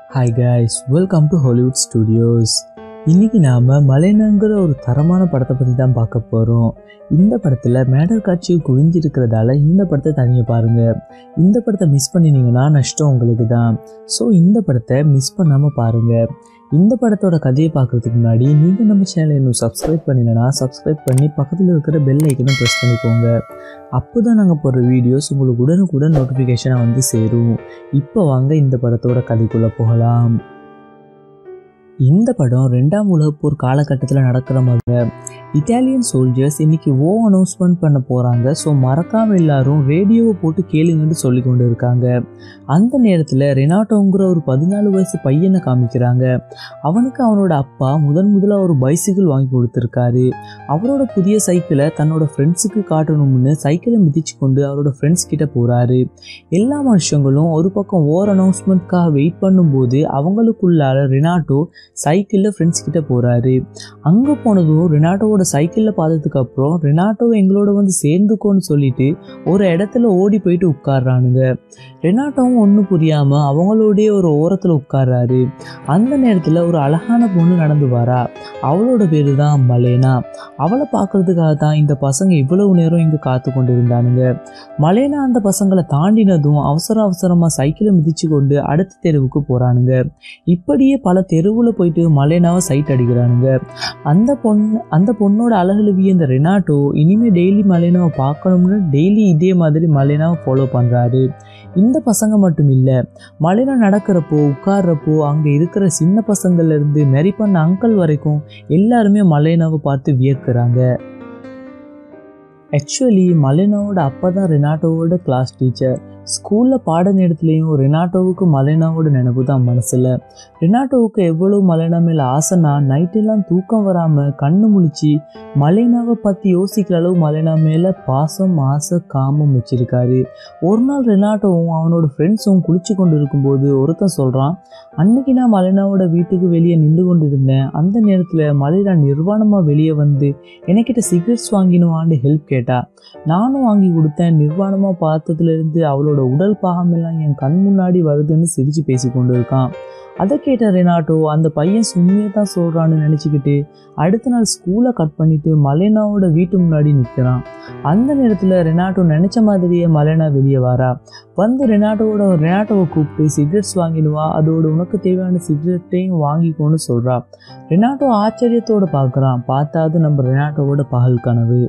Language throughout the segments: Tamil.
hi guys welcome to Hollywood studios இன்னைக்கு நாம் மலைனாங்கிற ஒரு தரமான படத்தை பற்றி தான் பார்க்க போகிறோம் இந்த படத்தில் மேடல் காட்சி குவிஞ்சிருக்கிறதால இந்த படத்தை தனியாக பாருங்கள் இந்த படத்தை மிஸ் பண்ணினீங்கன்னா நஷ்டம் உங்களுக்கு தான் ஸோ இந்த படத்தை மிஸ் பண்ணாமல் பாருங்கள் இந்த படத்தோட கதையை பார்க்குறதுக்கு முன்னாடி நீங்கள் நம்ம சேனலை இன்னும் சப்ஸ்கிரைப் பண்ணினா சப்ஸ்கிரைப் பண்ணி பக்கத்தில் இருக்கிற பெல் ஐக்கனும் ப்ரெஸ் பண்ணிக்கோங்க அப்போ தான் நாங்கள் போடுற வீடியோஸ் உங்களுக்கு உடனுக்குடன் நோட்டிஃபிகேஷனாக வந்து சேரும் இப்போ வாங்க இந்த படத்தோட கதைக்குள்ளே போகலாம் இந்த படம் ரெண்டாம் உலகப் போர் காலகட்டத்தில் நடக்கிற மாதிரி இட்டாலியன் சோல்ஜர்ஸ் இன்னைக்கு ஓ அனௌன்ஸ்மெண்ட் பண்ண போகிறாங்க ஸோ மறக்காமல் எல்லாரும் ரேடியோவை போட்டு கேளுங்கன்னு சொல்லி கொண்டு இருக்காங்க அந்த நேரத்தில் ரெனாட்டோங்கிற ஒரு பதினாலு வயசு பையனை காமிக்கிறாங்க அவனுக்கு அவனோட அப்பா முதன் முதலாக ஒரு பைசிக்கிள் வாங்கி கொடுத்துருக்காரு அவரோட புதிய சைக்கிளை தன்னோட ஃப்ரெண்ட்ஸுக்கு காட்டணும்னு சைக்கிளை மிதிச்சு கொண்டு அவரோட ஃப்ரெண்ட்ஸ் கிட்ட போகிறாரு எல்லா மனுஷங்களும் ஒரு பக்கம் ஓர் அனௌன்ஸ்மெண்ட்காக வெயிட் பண்ணும்போது அவங்களுக்குள்ளார ரெனாட்டோ சைக்கிளில் ஃப்ரெண்ட்ஸ் கிட்ட போகிறாரு அங்கே போனதும் ரெனாட்டோவோட சைக்கிளில் பார்த்ததுக்கு அப்புறம் ரெனாட்டோ எங்களோட வந்து சேர்ந்துக்கோன்னு சொல்லிட்டு ஒரு இடத்துல ஓடி போயிட்டு உட்கார்றானுங்க ரெனாட்டோவும் ஒன்றும் புரியாமல் அவங்களோடய ஒரு ஓரத்தில் உட்கார்றாரு அந்த நேரத்தில் ஒரு அழகான பொண்ணு நடந்து வரா அவளோட பேர் தான் மலேனா அவளை பார்க்கறதுக்காக தான் இந்த பசங்க இவ்வளவு நேரம் இங்கே காத்து கொண்டு இருந்தானுங்க மலேனா அந்த பசங்களை தாண்டினதும் அவசர அவசரமாக சைக்கிளை மிதிச்சு கொண்டு அடுத்த தெருவுக்கு போகிறானுங்க இப்படியே பல தெருவில் போயிட்டு மலேனாவை சைட் அடிக்கிறானுங்க அந்த பொண்ணு அந்த பொண்ணோட அழகுல வியந்த ரெனாட்டோ இனிமேல் டெய்லி மலேனாவை பார்க்கணும்னு டெய்லி இதே மாதிரி மலேனாவை ஃபாலோ பண்ணுறாரு இந்த பசங்க மட்டும் இல்லை மலேனா நடக்கிறப்போ உட்கார்றப்போ அங்கே இருக்கிற சின்ன பசங்கள்லேருந்து மெரி பண்ண அங்கிள் வரைக்கும் எல்லாருமே மலேனாவை பார்த்து வியக்கிறாங்க ஆக்சுவலி மலேனாவோட அப்பா தான் ரெனாட்டோவோட கிளாஸ் டீச்சர் ஸ்கூலில் பாட நேரத்துலையும் ரெனாட்டோவுக்கு மலேனாவோட நினைப்பு தான் மனசில் ரெனாட்டோவுக்கு எவ்வளோ மலேனா மேலே ஆசைனா நைட்டெல்லாம் தூக்கம் வராமல் கண்ணு முழிச்சு மலேனாவை பற்றி யோசிக்கிற அளவு மலேனா மேலே பாசம் ஆசை காமம் வச்சிருக்காரு ஒரு நாள் ரெனாட்டோவும் அவனோட ஃப்ரெண்ட்ஸும் குளிச்சு கொண்டு இருக்கும்போது ஒருத்தன் சொல்கிறான் அன்னைக்கு நான் மலேனாவோட வீட்டுக்கு வெளியே நின்று கொண்டு இருந்தேன் அந்த நேரத்தில் மலேனா நிர்வாணமாக வெளியே வந்து எனக்கிட்ட சிகரெட்ஸ் வாங்கினுவான்னு ஹெல்ப் கேட்டா நானும் வாங்கி கொடுத்தேன் நிர்வாணமாக பார்த்ததுலேருந்து அவளோட உடல் பாகமெல்லாம் என் கண் முன்னாடி வருதுன்னு சிரித்து பேசி கொண்டு இருக்கான் அதை கேட்ட ரெனாட்டோ அந்த பையன் சும்மியை தான் சொல்கிறான்னு நினச்சிக்கிட்டு அடுத்த நாள் ஸ்கூலை கட் பண்ணிட்டு மலேனாவோட வீட்டு முன்னாடி நிற்கிறான் அந்த நேரத்தில் ரெனாட்டோ நினச்ச மாதிரியே மலேனா வெளியே வரா வந்து ரெனாட்டோவோட ரெனாட்டோவை கூப்பிட்டு சிகரெட்ஸ் வாங்கிடுவா அதோட உனக்கு தேவையான சிகரெட்டையும் வாங்கிக்கோன்னு சொல்கிறா ரெனாட்டோ ஆச்சரியத்தோடு பார்க்குறான் பார்த்தா அது நம்ம ரெனாட்டோவோட பகல் கனவு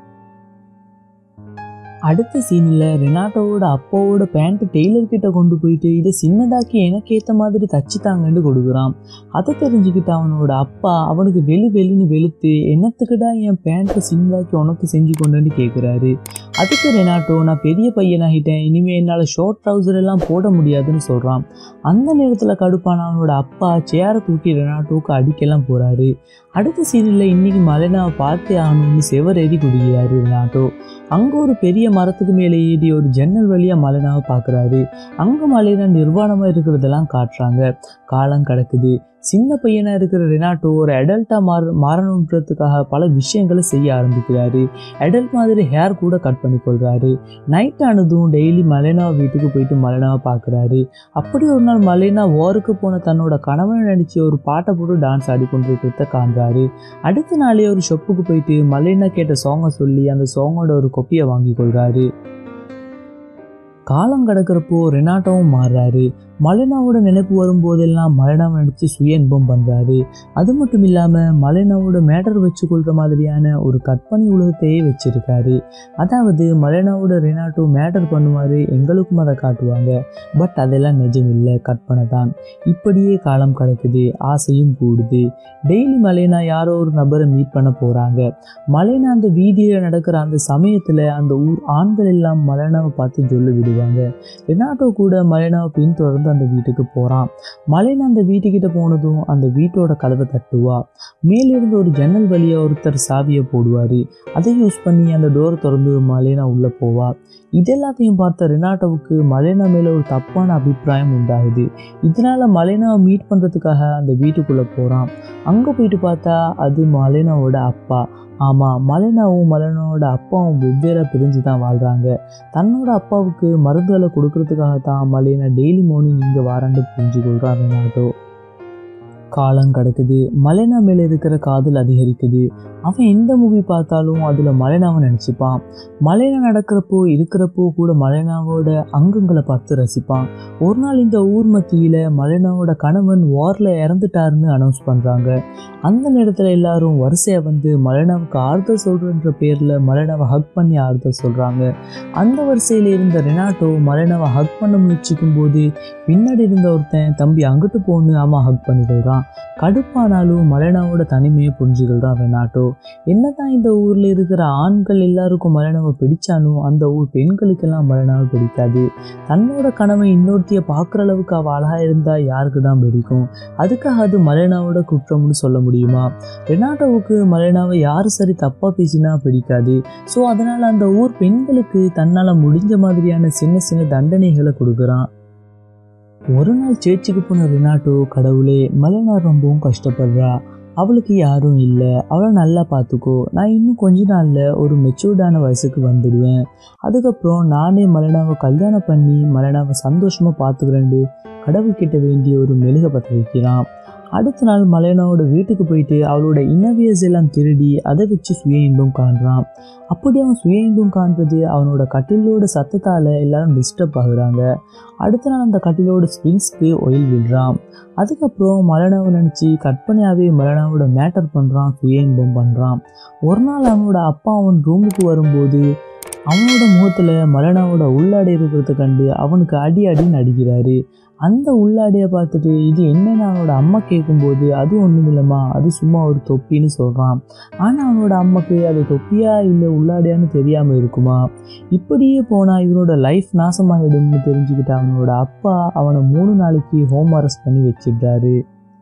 அடுத்த சீனில் ரெனாட்டோவோட அப்பாவோட பேண்ட் டெய்லர் கிட்ட கொண்டு போயிட்டு இதை சின்னதாக்கி எனக்கு ஏற்ற மாதிரி தச்சுத்தாங்கன்னு கொடுக்குறான் அதை தெரிஞ்சுக்கிட்டு அவனோட அப்பா அவனுக்கு வெளு வெளுன்னு வெளுத்து என்னத்துக்குடா என் பேண்ட்டை சின்னதாக்கி உனக்கு செஞ்சு கொண்டுன்னு கேட்குறாரு அதுக்கு ரெனாட்டோ நான் பெரிய பையனாகிட்டேன் இனிமேல் என்னால் ஷார்ட் ட்ரௌசர் எல்லாம் போட முடியாதுன்னு சொல்கிறான் அந்த நேரத்தில் கடுப்பான அவனோட அப்பா சேரை தூக்கி ரெனாட்டோவுக்கு அடிக்கலாம் போகிறாரு அடுத்த சீனில் இன்னைக்கு மலைனாவை பார்த்தே ஆகணும்னு செவரேறி குடிக்கிறாரு ரெனாட்டோ அங்கே ஒரு பெரிய மரத்துக்கு மேலே ஏறி ஒரு ஜன்னல் வழியாக மலைனாவை பார்க்குறாரு அங்கே மலைனா நிர்வாணமாக இருக்கிறதெல்லாம் காட்டுறாங்க காலம் கிடக்குது சின்ன பையனாக இருக்கிற ரெனாட்டோ ஒரு அடல்ட்டாக மாற மாறணுன்றதுக்காக பல விஷயங்களை செய்ய ஆரம்பிக்கிறாரு அடல்ட் மாதிரி ஹேர் கூட கட் பண்ணி கொள்கிறாரு நைட் ஆனதும் டெய்லி மலைனா வீட்டுக்கு போயிட்டு மலைனாவை பார்க்குறாரு அப்படி ஒரு நாள் மலைனா ஓருக்கு போன தன்னோட கணவனை நினச்சி ஒரு பாட்டை போட்டு டான்ஸ் ஆடிக்கொண்டிருக்கிறத காண்றாரு அடுத்த நாளே ஒரு ஷொப்புக்கு போயிட்டு மலைனா கேட்ட சாங்கை சொல்லி அந்த சாங்கோட ஒரு கொப்பியை வாங்கி கொள்கிறாரு காலம் கடக்கிறப்போ ரெனாட்டோவும் மாறுறாரு மலைனாவோட நினைப்பு வரும்போதெல்லாம் மலைனாவை நடித்து சுய இன்பம் பண்ணுறாரு அது மட்டும் இல்லாமல் மலைனாவோட மேட்டர் வச்சு கொள்கிற மாதிரியான ஒரு கற்பனை உலகத்தையே வச்சிருக்காரு அதாவது மலைனாவோட ரெனாட்டோ மேட்டர் பண்ணுவார் எங்களுக்கும் அதை காட்டுவாங்க பட் அதெல்லாம் நிஜம் இல்லை கற்பனை தான் இப்படியே காலம் கடக்குது ஆசையும் கூடுது டெய்லி மலைனா யாரோ ஒரு நபரை மீட் பண்ண போகிறாங்க மலைனா அந்த வீதியில் நடக்கிற அந்த சமயத்தில் அந்த ஊர் ஆண்கள் எல்லாம் மலைனாவை பார்த்து சொல்லி விடுவாங்க ரெனாட்டோ கூட மலைனாவை பின்தொடர்ந்து அந்த வீட்டுக்கு போகிறான் மலைனா அந்த வீட்டுக்கிட்ட போனதும் அந்த வீட்டோட கதவை தட்டுவா மேலிருந்து ஒரு ஜன்னல் வழியாக ஒருத்தர் சாவியை போடுவார் அதை யூஸ் பண்ணி அந்த டோரை திறந்து மலைனா உள்ளே போவா இது எல்லாத்தையும் பார்த்த ரெனாட்டோவுக்கு மலேனா மேலே ஒரு தப்பான அபிப்பிராயம் உண்டாகுது இதனால மலேனாவை மீட் பண்ணுறதுக்காக அந்த வீட்டுக்குள்ளே போகிறான் அங்கே போயிட்டு பார்த்தா அது மலேனாவோட அப்பா ஆமாம் மலேனாவும் மலேனாவோட அப்பாவும் வெவ்வேறாக பிரிஞ்சு தான் வாழ்கிறாங்க தன்னோட அப்பாவுக்கு மருந்துகளை கொடுக்கறதுக்காக தான் மலேனா டெய்லி மார்னிங் இங்கே வாராண்டு புரிஞ்சு கொள்கிறான் ரெனாட்டோ காலம் கிடக்குது மலேனா மேலே இருக்கிற காதல் அதிகரிக்குது அவன் எந்த மூவி பார்த்தாலும் அதில் மலேனாவை நினச்சிப்பான் மலேனா நடக்கிறப்போ இருக்கிறப்போ கூட மலேனாவோட அங்கங்களை பார்த்து ரசிப்பான் ஒரு நாள் இந்த ஊர் மத்தியில் மலேனாவோட கணவன் வாரில் இறந்துட்டாருன்னு அனௌன்ஸ் பண்ணுறாங்க அந்த நேரத்தில் எல்லாரும் வரிசையாக வந்து மலேனாவுக்கு ஆறுதல் சொல்கிறன்ற பேரில் மலேனாவை ஹக் பண்ணி ஆறுதல் சொல்கிறாங்க அந்த வரிசையில் இருந்த ரெனாட்டோ மலேனாவை ஹக் பண்ண முயற்சிக்கும் போது பின்னாடி இருந்த ஒருத்தன் தம்பி அங்கிட்டு போன்னு அவன் ஹக் பண்ணிக்கொள்கிறான் கடுப்பானாலும் மலேனாவோட தனிமையை புரிஞ்சுக்கொள்கிறான் ரெனாட்டோ என்னதான் இந்த ஊரில் இருக்கிற ஆண்கள் எல்லாருக்கும் மலேனாவை பிடிச்சாலும் அந்த ஊர் பெண்களுக்கெல்லாம் மலேனாவை பிடிக்காது தன்னோட கணவன் இன்னொருத்திய பார்க்குற அளவுக்கு அவள் அழகாக இருந்தால் யாருக்கு தான் பிடிக்கும் அதுக்காக அது மலேனாவோட குற்றம்னு சொல்ல முடியுமா ரெனாட்டோவுக்கு மலேனாவை யார் சரி தப்பாக பேசினா பிடிக்காது ஸோ அதனால் அந்த ஊர் பெண்களுக்கு தன்னால் முடிஞ்ச மாதிரியான சின்ன சின்ன தண்டனைகளை கொடுக்குறான் ஒரு நாள் சேர்ச்சுக்கு போன ரெனாட்டோ கடவுளே மலேனா ரொம்பவும் கஷ்டப்படுறா அவளுக்கு யாரும் இல்லை அவளை நல்லா பார்த்துக்கோ நான் இன்னும் கொஞ்ச நாளில் ஒரு மெச்சூர்டான வயசுக்கு வந்துடுவேன் அதுக்கப்புறம் நானே மலனாவை கல்யாணம் பண்ணி மலனாவை சந்தோஷமாக பார்த்துக்கிறேன்டு கடவுள்கிட்ட வேண்டிய ஒரு மெழுக பற்ற வைக்கிறான் அடுத்த நாள் மலேனாவோட வீட்டுக்கு போயிட்டு அவளோட இன்னவியர்ஸ் எல்லாம் திருடி அதை வச்சு சுய இன்பம் காண்றான் அப்படி அவன் சுய இன்பம் காண்றது அவனோட கட்டிலோட சத்தத்தால் எல்லாரும் டிஸ்டர்ப் ஆகுறாங்க அடுத்த நாள் அந்த கட்டிலோட ஸ்பிரிங்ஸ்க்கு ஒயில் விடுறான் அதுக்கப்புறம் மலனாவை நினச்சி கற்பனையாகவே மலனாவோட மேட்டர் பண்ணுறான் சுய இன்பம் பண்ணுறான் ஒரு நாள் அவனோட அப்பா அவன் ரூமுக்கு வரும்போது அவனோட முகத்தில் மலனாவோட உள்ளாடை இருக்கிறத கண்டு அவனுக்கு அடி அடின்னு அடிக்கிறாரு அந்த உள்ளாடையை பார்த்துட்டு இது என்னன்னு அவனோட அம்மா கேட்கும்போது அது ஒன்றும் இல்லைம்மா அது சும்மா ஒரு தொப்பின்னு சொல்கிறான் ஆனால் அவனோட அம்மாக்கு அது தொப்பியா இல்லை உள்ளாடையான்னு தெரியாமல் இருக்குமா இப்படியே போனால் இவனோட லைஃப் நாசமாகிடும்னு தெரிஞ்சுக்கிட்டு அவனோட அப்பா அவனை மூணு நாளைக்கு ஹோம் அரெஸ்ட் பண்ணி வச்சிடுறாரு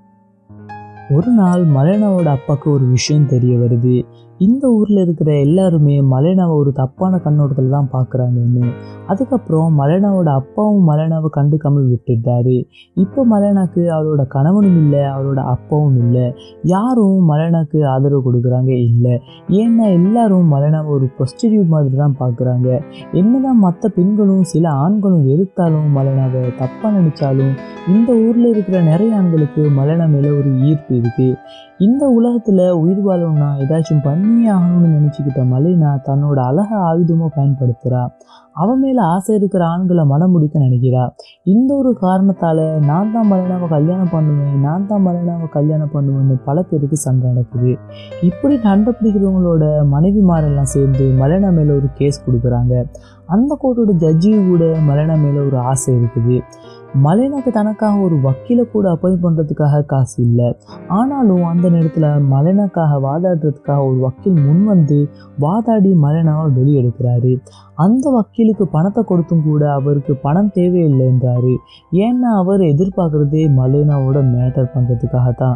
ஒரு நாள் மலேனாவோட அப்பாவுக்கு ஒரு விஷயம் தெரிய வருது இந்த ஊரில் இருக்கிற எல்லாருமே மலேனாவை ஒரு தப்பான கண்ணோட்டத்தில் தான் பார்க்குறாங்கன்னு அதுக்கப்புறம் மலேனாவோட அப்பாவும் மலேனாவை கண்டுக்காமல் விட்டுட்டாரு இப்போ மலேனாக்கு அவளோட கணவனும் இல்லை அவளோட அப்பாவும் இல்லை யாரும் மலேனாக்கு ஆதரவு கொடுக்குறாங்க இல்லை ஏன்னா எல்லாரும் மலேனாவை ஒரு ப்ரொஸ்டிடியூட் மாதிரி தான் பார்க்குறாங்க என்னதான் மற்ற பெண்களும் சில ஆண்களும் வெறுத்தாலும் மலேனாவை தப்பாக நினச்சாலும் இந்த ஊரில் இருக்கிற நிறைய ஆண்களுக்கு மலேனா மேலே ஒரு ஈர்ப்பு இருக்குது இந்த உலகத்தில் உயிர் வாழணும்னா ஏதாச்சும் பண்ணியே ஆகணும்னு நினச்சிக்கிட்ட மலேனா தன்னோட அழக ஆயுதமாக பயன்படுத்துகிறா அவன் மேலே ஆசை இருக்கிற ஆண்களை மனம் முடிக்க நினைக்கிறா இந்த ஒரு காரணத்தால் நான் தான் மலேனாவை கல்யாணம் பண்ணுவேன் நான் தான் மலேனாவை கல்யாணம் பண்ணுவேன்னு பல பேருக்கு சண்டை நடக்குது இப்படி சண்டை பிடிக்கிறவங்களோட மனைவிமாரெல்லாம் சேர்ந்து மலேனா மேலே ஒரு கேஸ் கொடுக்குறாங்க அந்த கோர்ட்டோட ஜட்ஜி கூட மலேனா மேலே ஒரு ஆசை இருக்குது மலேனாக்கு தனக்காக ஒரு வக்கீலை கூட அப்பாயிண்ட் பண்ணுறதுக்காக காசு இல்லை ஆனாலும் அந்த நேரத்தில் மலேனாக்காக வாதாடுறதுக்காக ஒரு வக்கீல் முன் வந்து வாதாடி மலேனாவை வெளியெடுக்கிறாரு அந்த வக்கீலுக்கு பணத்தை கொடுத்தும் கூட அவருக்கு பணம் தேவையில்லைன்றாரு ஏன்னா அவர் எதிர்பார்க்குறதே மலேனாவோட மேட்டர் பண்ணுறதுக்காக தான்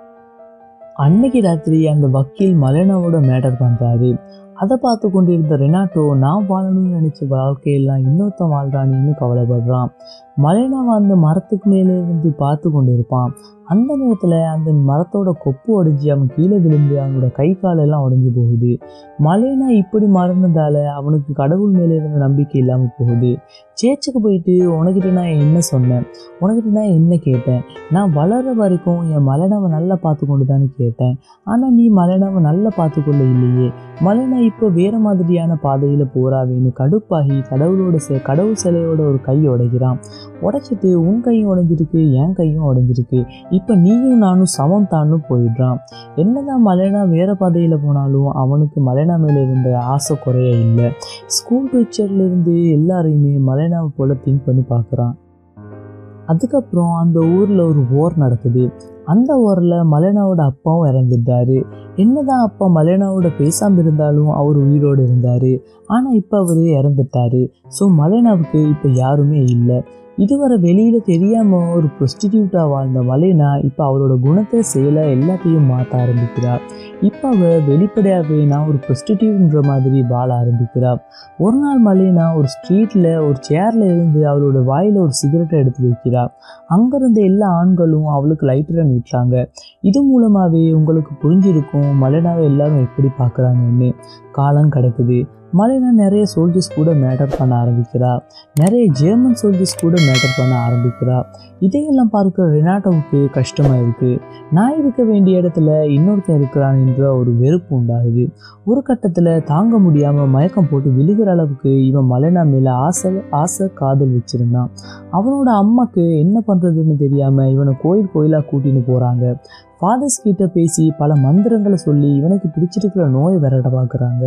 அன்னைக்கு ராத்திரி அந்த வக்கீல் மலேனாவோட மேட்டர் பண்ணுறாரு அதை பார்த்து கொண்டிருந்த ரெனாட்டோ நான் வாழணும்னு நினச்ச வாழ்க்கையெல்லாம் இன்னொருத்தன் வாழ்றானின்னு கவலைப்படுறான் மலேனாவை அந்த மரத்துக்கு மேலே இருந்து பார்த்து கொண்டு இருப்பான் அந்த நேரத்தில் அந்த மரத்தோட கொப்பு உடைஞ்சி அவன் கீழே விழுந்து அவனோட கை காலெல்லாம் உடைஞ்சு போகுது மலேனா இப்படி மறந்ததால் அவனுக்கு கடவுள் மேலே இருந்த நம்பிக்கை இல்லாமல் போகுது சேச்சுக்கு போயிட்டு உனக்கிட்ட நான் என்ன சொன்னேன் உனக்கிட்ட நான் என்ன கேட்டேன் நான் வளர்ற வரைக்கும் என் மலேனாவை நல்லா பார்த்து கொண்டு தானே கேட்டேன் ஆனால் நீ மலேனாவை நல்லா பார்த்துக்கொள்ள இல்லையே மலேனா இப்போ வேறு மாதிரியான பாதையில் போறாவேன்னு கடுப்பாகி கடவுளோட செ கடவுள் சிலையோட ஒரு கையை உடைக்கிறான் உடைச்சிட்டு உன் கையும் உடைஞ்சிருக்கு என் கையும் உடைஞ்சிருக்கு இப்போ நீயும் நானும் சமம் தான்னு போயிடுறான் என்னதான் மலேனா வேறு பாதையில் போனாலும் அவனுக்கு மலேனா மேலே இருந்த ஆசை குறைய இல்லை ஸ்கூல் டீச்சர்லேருந்து எல்லாரையுமே மலேனாவை போல திங்க் பண்ணி பார்க்குறான் அதுக்கப்புறம் அந்த ஊரில் ஒரு ஓர் நடக்குது அந்த ஓரில் மலேனாவோட அப்பாவும் இறந்துட்டாரு என்னதான் அப்பா மலேனாவோட பேசாமல் இருந்தாலும் அவர் உயிரோடு இருந்தார் ஆனால் இப்போ அவர் இறந்துட்டாரு ஸோ மலேனாவுக்கு இப்போ யாருமே இல்லை இதுவரை வெளியில் தெரியாமல் ஒரு ப்ரொஸ்டிடியூட்டாக வாழ்ந்த மலேனா இப்போ அவளோட குணத்தை செயலை எல்லாத்தையும் மாற்ற ஆரம்பிக்கிறாள் இப்போ அவள் வெளிப்படையாகவே நான் ஒரு ப்ரொஸ்டிடியூட்ன்ற மாதிரி வாழ ஆரம்பிக்கிறாள் ஒரு நாள் மலேனா ஒரு ஸ்ட்ரீட்டில் ஒரு சேரில் இருந்து அவளோட வாயில் ஒரு சிகரெட்டை எடுத்து வைக்கிறாள் அங்கேருந்த எல்லா ஆண்களும் அவளுக்கு லைட்டரை நீட்டுறாங்க இது மூலமாகவே உங்களுக்கு புரிஞ்சிருக்கும் மலேனாவை எல்லாரும் எப்படி பார்க்குறாங்கன்னு காலம் கிடக்குது மலைனா நிறைய சோல்ஜர்ஸ் கூட மேட்டர் பண்ண ஆரம்பிக்கிறா நிறைய ஜெர்மன் சோல்ஜர்ஸ் கூட மேட்டர் பண்ண ஆரம்பிக்கிறா இதையெல்லாம் பார்க்குற ரெனாட்டோவுக்கு கஷ்டமாக இருக்குது நான் இருக்க வேண்டிய இடத்துல இன்னொருத்தன் இருக்கிறான் என்ற ஒரு வெறுப்பு உண்டாகுது ஒரு கட்டத்தில் தாங்க முடியாமல் மயக்கம் போட்டு விழுகிற அளவுக்கு இவன் மலைனா மேலே ஆசை ஆசை காதல் வச்சுருந்தான் அவனோட அம்மாக்கு என்ன பண்ணுறதுன்னு தெரியாமல் இவனை கோயில் கோயிலாக கூட்டின்னு போகிறாங்க ஃபாதர்ஸ் கிட்ட பேசி பல மந்திரங்களை சொல்லி இவனுக்கு பிடிச்சிருக்கிற நோயை விரட்ட பார்க்குறாங்க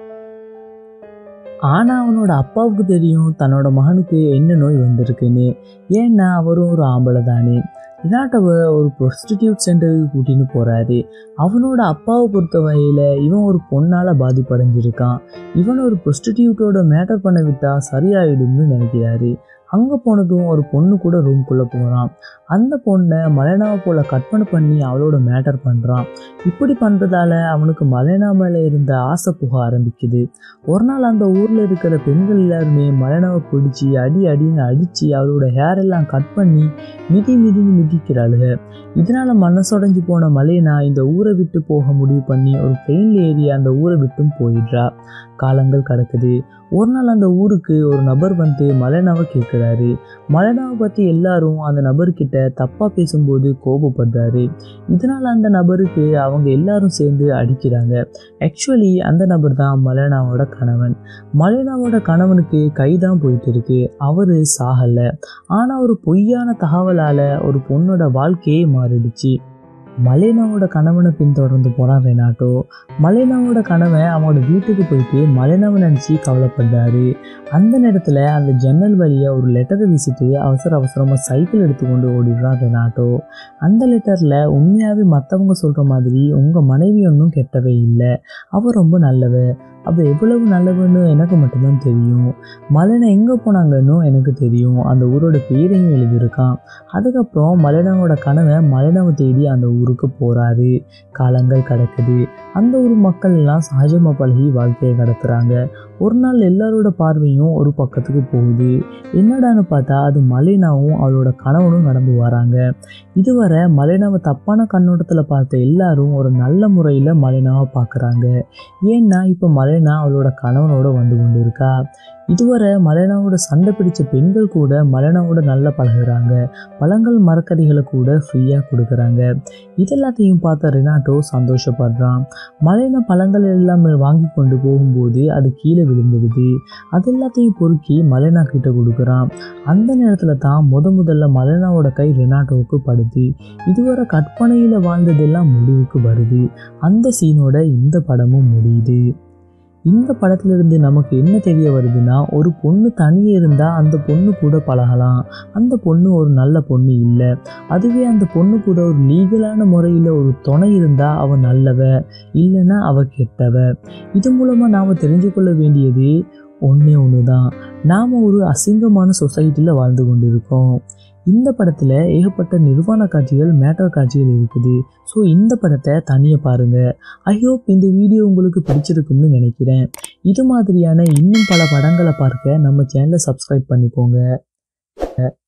ஆனால் அவனோட அப்பாவுக்கு தெரியும் தன்னோட மகனுக்கு என்ன நோய் வந்திருக்குன்னு ஏன்னா அவரும் ஒரு ஆம்பளை தானே ரினாட்டோவை ஒரு ப்ரொஸ்டிடியூட் சென்டருக்கு கூட்டின்னு போகிறாரு அவனோட அப்பாவை பொறுத்த வகையில் இவன் ஒரு பொண்ணால் பாதிப்படைஞ்சிருக்கான் இவன் ஒரு ப்ரொஸ்டிடியூட்டோட மேட்டர் பண்ண விட்டால் சரியாயிடும்னு நினைக்கிறாரு அங்கே போனதும் ஒரு பொண்ணு கூட ரூம்குள்ளே போகிறான் அந்த பொண்ணை மலைனாவை போல் கற்பனை பண்ணி அவளோட மேட்டர் பண்ணுறான் இப்படி பண்ணுறதால அவனுக்கு மலைனா மேலே இருந்த ஆசை புக ஆரம்பிக்குது ஒரு நாள் அந்த ஊரில் இருக்கிற பெண்கள் எல்லாருமே மலைனாவை பிடிச்சி அடி அடின்னு அடித்து அவளோட ஹேர் எல்லாம் கட் பண்ணி மிதி மிதின்னு மிதிக்கிறாளுக இதனால் மனசுடைஞ்சு போன மலைனா இந்த ஊரை விட்டு போக முடிவு பண்ணி ஒரு ட்ரெயினில் ஏறி அந்த ஊரை விட்டும் போயிடுறா காலங்கள் கிடக்குது ஒரு நாள் அந்த ஊருக்கு ஒரு நபர் வந்து மலைனாவை கேட்குறாரு மலைனாவை பற்றி எல்லாரும் அந்த நபர்கிட்ட தப்பாக பேசும்போது கோபப்படுறாரு இதனால் அந்த நபருக்கு அவங்க எல்லாரும் சேர்ந்து அடிக்கிறாங்க ஆக்சுவலி அந்த நபர் தான் மலைனாவோட கணவன் மலைனாவோட கணவனுக்கு கைதான் போயிட்டு இருக்கு அவர் சாகலை ஆனால் ஒரு பொய்யான தகவலால் ஒரு பொண்ணோட வாழ்க்கையே மாறிடுச்சு மலேனாவோட கணவனை பின்தொடர்ந்து போகிறான் ரெனாட்டோ மலேனாவோட கணவன் அவனோட வீட்டுக்கு போயிட்டு மலேனாவை நினச்சி கவலைப்பட்டாரு அந்த நேரத்தில் அந்த ஜன்னல் வழியாக ஒரு லெட்டரை வீசிட்டு அவசர அவசரமாக சைக்கிள் எடுத்துக்கொண்டு ஓடிடுறான் ரெனாட்டோ அந்த லெட்டரில் உண்மையாகவே மற்றவங்க சொல்கிற மாதிரி உங்கள் மனைவி ஒன்றும் கெட்டவே இல்லை அவள் ரொம்ப நல்லவ அவள் எவ்வளவு நல்லவன்னு எனக்கு மட்டும்தான் தெரியும் மலைனா எங்கே போனாங்கன்னு எனக்கு தெரியும் அந்த ஊரோட பேரையும் எழுதியிருக்கான் அதுக்கப்புறம் மலைனாவோட கணவன் மலைனாவை தேடி அந்த ஊருக்கு போகிறாரு காலங்கள் கிடக்குது அந்த ஊர் மக்கள் எல்லாம் சகஜமாக பழகி வாழ்க்கையை கடத்துகிறாங்க ஒரு நாள் எல்லாரோட பார்வையும் ஒரு பக்கத்துக்கு போகுது என்னடான்னு பார்த்தா அது மலைனாவும் அவளோட கணவனும் நடந்து வராங்க இதுவரை மலைனாவை தப்பான கண்ணோட்டத்தில் பார்த்த எல்லாரும் ஒரு நல்ல முறையில் மலைனாவை பார்க்குறாங்க ஏன்னா இப்போ மலைனா அவளோட கணவனோட வந்து கொண்டு இருக்கா இதுவரை மலைனாவோட சண்டை பிடிச்ச பெண்கள் கூட மலைனாவோட நல்லா பழகுறாங்க பழங்கள் மரக்கறிகளை கூட ஃப்ரீயாக கொடுக்குறாங்க இதெல்லாத்தையும் பார்த்த ரெனாட்டோ சந்தோஷப்படுறான் மலைனா பழங்கள் எல்லாம் வாங்கி கொண்டு போகும்போது அது கீழே விழுந்துடுது அது எல்லாத்தையும் பொறுக்கி மலைனா கிட்ட கொடுக்குறான் அந்த நேரத்தில் தான் முத முதல்ல மலைனாவோட கை ரெனாட்டோவுக்கு படுது இதுவரை கற்பனையில் வாழ்ந்ததெல்லாம் முடிவுக்கு வருது அந்த சீனோட இந்த படமும் முடியுது இந்த படத்திலிருந்து நமக்கு என்ன தெரிய வருதுன்னா ஒரு பொண்ணு தனியே இருந்தால் அந்த பொண்ணு கூட பழகலாம் அந்த பொண்ணு ஒரு நல்ல பொண்ணு இல்லை அதுவே அந்த பொண்ணு கூட ஒரு லீகலான முறையில் ஒரு துணை இருந்தால் அவள் நல்லவ இல்லைன்னா அவள் கெட்டவ இது மூலமாக நாம் தெரிஞ்சு கொள்ள வேண்டியது ஒன்றே ஒன்று தான் நாம் ஒரு அசிங்கமான சொசைட்டியில் வாழ்ந்து கொண்டிருக்கோம் இந்த படத்தில் ஏகப்பட்ட நிர்வாண காட்சிகள் மேட்டர் காட்சிகள் இருக்குது ஸோ இந்த படத்தை தனியாக பாருங்கள் ஐ ஹோப் இந்த வீடியோ உங்களுக்கு பிடிச்சிருக்கும்னு நினைக்கிறேன் இது மாதிரியான இன்னும் பல படங்களை பார்க்க நம்ம சேனலை சப்ஸ்கிரைப் பண்ணிக்கோங்க